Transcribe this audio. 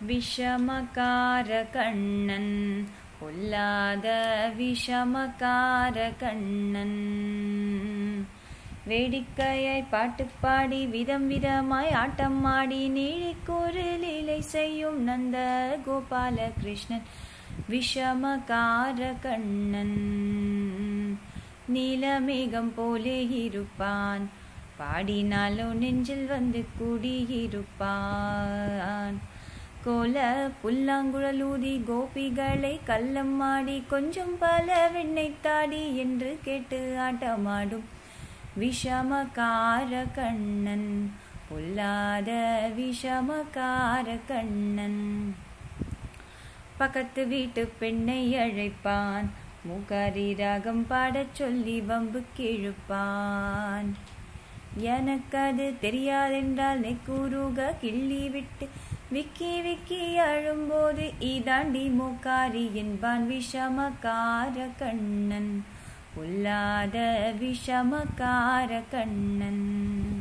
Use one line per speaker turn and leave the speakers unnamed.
விஷமகார கண்ணன் பொல்லாத விஷமகார கண்ணன் வேடிக்கையாய் பாட்டு பாடி விதம் விதமாய் ஆட்டம் ஆடி நீழிக்கொரு லீலை செய்யும் நந்த கோபால கிருஷ்ணன் விஷமகார கண்ணன் நீலமேகம் போலே இருப்பான் பாடினாலோ நெஞ்சில் வந்து கூடியிருப்பான் கோல புல்லாங்குழலூதி கோபிகளை கள்ளம் ஆடி கொஞ்சம் பல வெண்ணை தாடி என்று கேட்டு ஆட்டமாடும் விஷமகார கண்ணன் பொல்லாத விஷமகார கண்ணன் பக்கத்து வீட்டு பெண்ணை அழைப்பான் முகாரி ராகம் பாடச் சொல்லி வம்பு கிழுப்பான் எனக்கு அது தெரியாதென்றால் நெக்குருக கிள்ளி விட்டு விக்கி விக்கி அழும்போது இதாண்டி மூக்காரி என்பான் விஷமகார கண்ணன் பொல்லாத விஷமகார கண்ணன்